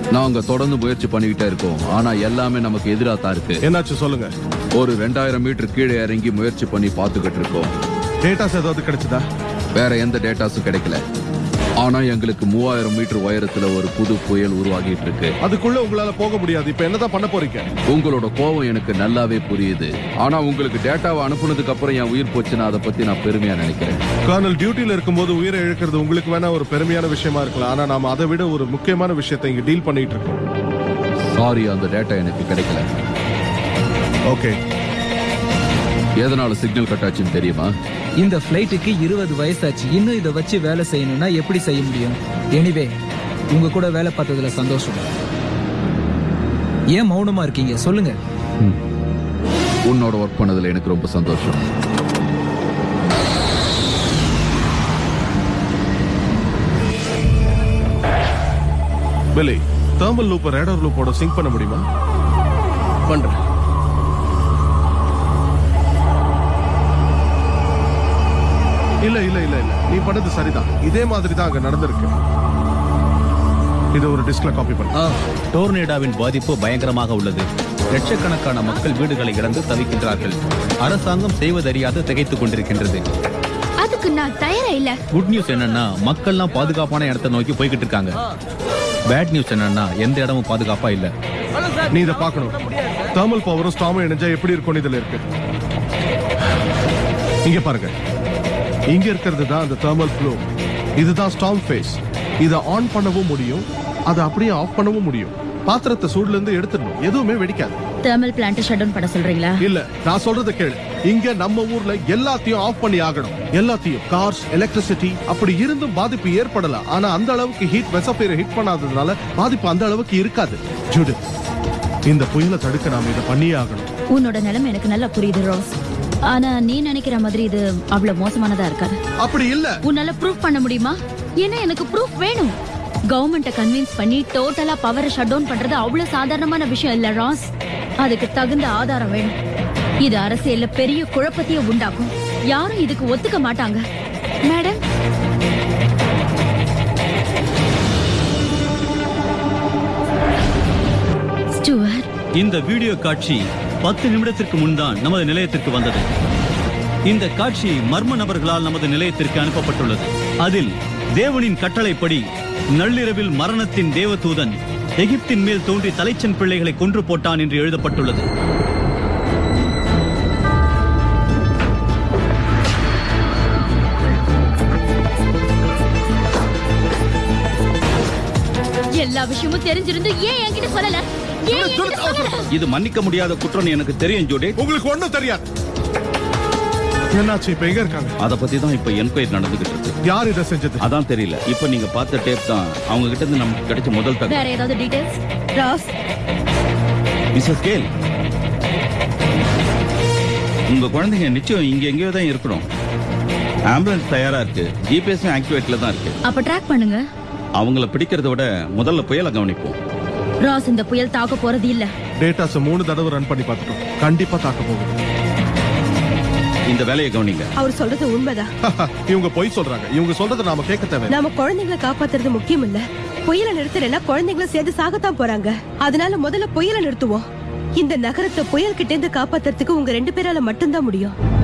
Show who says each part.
Speaker 1: நாங்க தொடர்ந்து முயற்சி பண்ணிக்கிட்டே இருக்கோம் ஆனா எல்லாமே நமக்கு எதிரா தான் இருக்கு
Speaker 2: என்னாச்சு சொல்லுங்க
Speaker 1: ஒரு ரெண்டாயிரம் மீட்டர் கீழே இறங்கி முயற்சி பண்ணி பார்த்துக்கிட்டு இருக்கோம்
Speaker 2: டேட்டாஸ் ஏதாவது கிடைச்சதா
Speaker 1: வேற எந்த டேட்டாஸும் கிடைக்கல ஆனா எங்களுக்கு மூவாயிரம் மீட்டர் உயரத்துல ஒரு புது புயல் உருவாகிட்டு இருக்கு
Speaker 2: அதுக்குள்ள உங்களால போக முடியாது இப்ப என்னதான் பண்ண போறீங்க
Speaker 1: உங்களோட கோவம் எனக்கு நல்லாவே புரியுது ஆனா உங்களுக்கு டேட்டாவை அனுப்புனதுக்கு அப்புறம் என் உயிர் போச்சுன்னா அதை பத்தி நான் பெருமையா நினைக்கிறேன்
Speaker 2: கர்னல் டியூட்டில இருக்கும்போது உயிரை இழக்கிறது உங்களுக்கு வேணா ஒரு பெருமையான விஷயமா இருக்கலாம் ஆனா நாம அதை விட ஒரு முக்கியமான விஷயத்தை இங்க டீல் பண்ணிட்டு இருக்கோம்
Speaker 1: சாரி அந்த டேட்டா எனக்கு கிடைக்கல
Speaker 2: ஓகே
Speaker 1: எதனால சிக்னல் கட் ஆச்சுன்னு தெரியுமா
Speaker 3: இந்த ஃபிளைட்டுக்கு இருபது வயசாச்சு இன்னும் இதை வச்சு வேலை செய்யணும்னா எப்படி செய்ய முடியும் எனிவே உங்க கூட வேலை பார்த்ததுல சந்தோஷம் ஏன் மௌனமா இருக்கீங்க சொல்லுங்க
Speaker 1: உன்னோட ஒர்க் பண்ணதுல எனக்கு ரொம்ப சந்தோஷம்
Speaker 2: பில்லி தேர்மல் லூப்பை ரேடார் லூப்போட சிங்க் பண்ண முடியுமா பண்றேன் இல்ல இல்ல இல்ல இல்ல நீ பண்ணது சரிதான் இதே மாதிரி தான் அங்க நடந்திருக்கு இது ஒரு டிஸ்க்ல காப்பி பண்ண
Speaker 4: டோர்னேடாவின் பாதிப்பு பயங்கரமாக உள்ளது லட்சக்கணக்கான மக்கள் வீடுகளை இழந்து தவிக்கின்றார்கள் அரசாங்கம் செய்வதறியாது திகைத்துக் கொண்டிருக்கின்றது
Speaker 5: அதுக்கு நான் தயாரா இல்ல
Speaker 4: குட் நியூஸ் என்னன்னா மக்கள்லாம் பாதுகாப்பான இடத்தை நோக்கி போய்கிட்டு இருக்காங்க பேட் நியூஸ் என்னன்னா எந்த இடமும் பாதுகாப்பா இல்ல
Speaker 2: நீ இதை பார்க்கணும் தேர்மல் பவரும் ஸ்டாமும் இணைஞ்சா எப்படி இருக்கும் இதுல இருக்கு இங்க பாருங்க இங்க இருக்கிறது தான் அந்த தேர்மல் ஃப்ளோ இதுதான் ஸ்டாம் ஃபேஸ் இதை ஆன் பண்ணவும் முடியும் அதை அப்படியே ஆஃப் பண்ணவும் முடியும் பாத்திரத்தை சூடுல இருந்து எடுத்துடணும் எதுவுமே வெடிக்காது
Speaker 5: தெர்மல் பிளான்ட் ஷட் டவுன் பண்ண சொல்றீங்களா
Speaker 2: இல்ல நான் சொல்றத கேளு இங்க நம்ம ஊர்ல எல்லாத்தையும் ஆஃப் பண்ணி ஆகணும் எல்லாத்தையும் கார்ஸ் எலக்ட்ரிசிட்டி அப்படி இருந்தும் பாதிப்பு ஏற்படலாம் ஆனா அந்த அளவுக்கு ஹீட் வெசப்பேரை ஹிட் பண்ணாததுனால பாதிப்பு அந்த அளவுக்கு இருக்காது ஜுடு இந்த புயலை தடுக்க நாம இதை பண்ணியே ஆகணும்
Speaker 5: உன்னோட நிலைமை எனக்கு நல்லா புரியுது ரோஸ் ஆனா நீ நினைக்கிற மாதிரி இது அவ்வளவு மோசமானதா இருக்காது
Speaker 2: அப்படி இல்ல
Speaker 5: உன்னால ப்ரூஃப் பண்ண முடியுமா ஏன்னா எனக்கு ப்ரூஃப் வேணும் கவர்மெண்ட்டை கன்வின்ஸ் பண்ணி டோட்டலா பவரை ஷட் டவுன் பண்றது அவ்வளவு சாதாரணமான விஷயம் இல்ல ராஸ் அதுக்கு தகுந்த ஆதாரம் வேணும் இது அரசியல்ல பெரிய குழப்பத்தையே உண்டாக்கும் யாரும் இதுக்கு ஒத்துக்க மாட்டாங்க மேடம் ஸ்டுவர்ட்
Speaker 6: இந்த வீடியோ காட்சி பத்து நிமிடத்திற்கு முன்தான் நமது நிலையத்திற்கு வந்தது இந்த காட்சி மர்ம நபர்களால் நமது நிலையத்திற்கு அனுப்பப்பட்டுள்ளது அதில் தேவனின் கட்டளைப்படி நள்ளிரவில் மரணத்தின் தேவதூதன் எகிப்தின் மேல் தோன்றி தலைச்சன் பிள்ளைகளை கொன்று போட்டான் என்று எழுதப்பட்டுள்ளது
Speaker 5: எல்லா விஷயமும் தெரிஞ்சிருந்து ஏன் என்கிட்ட சொல்லல ஏன் என்கிட்ட சொல்லல
Speaker 4: இது மன்னிக்க முடியாத குற்றம் எனக்கு தெரியும் ஜோடி
Speaker 2: உங்களுக்கு ஒண்ணும் தெரியாது என்னாச்சு இப்ப எங்க இருக்காங்க
Speaker 4: அத பத்தி தான் இப்ப என்கொயரி நடந்துகிட்டு இருக்கு
Speaker 2: யார் இதை செஞ்சது
Speaker 4: அதான் தெரியல இப்ப நீங்க பார்த்த டேப் தான் அவங்க கிட்ட இருந்து நமக்கு கிடைச்ச முதல் தகவல்
Speaker 5: வேற ஏதாவது டீடைல்ஸ் ராஸ்
Speaker 4: மிஸ்ஸஸ் கேல் உங்க குழந்தைங்க நிச்சயம் இங்க எங்கேயோ தான் இருக்கணும் ஆம்புலன்ஸ் தயாரா இருக்கு ஜிபிஎஸ் ஆக்டிவேட்ல தான் இருக்கு
Speaker 5: அப்ப ட்ராக் பண்ணுங்க
Speaker 4: அவங்கள பிடிக்கிறத விட முதல்ல புயலை கவனிப்போம்
Speaker 5: ராஸ் இந்த புயல் தாக்க போறது இல்ல
Speaker 2: டேட்டாஸ் மூணு தடவை ரன் பண்ணி பார்த்துட்டோம் கண்டிப்பா தாக்க போகுது
Speaker 4: இந்த வேலையை கவனிங்க
Speaker 7: அவர் சொல்றது உண்மைதான்
Speaker 2: இவங்க பொய் சொல்றாங்க இவங்க சொல்றதை நாம கேட்க தேவை
Speaker 7: நாம குழந்தைங்களை காப்பாத்துறது முக்கியம் இல்ல புயலை நிறுத்தலைன்னா குழந்தைங்களும் சேர்ந்து சாகத்தான் போறாங்க அதனால முதல்ல புயலை நிறுத்துவோம் இந்த நகரத்தை புயல் கிட்ட இருந்து காப்பாத்துறதுக்கு உங்க ரெண்டு பேரால மட்டும்தான் முடியும்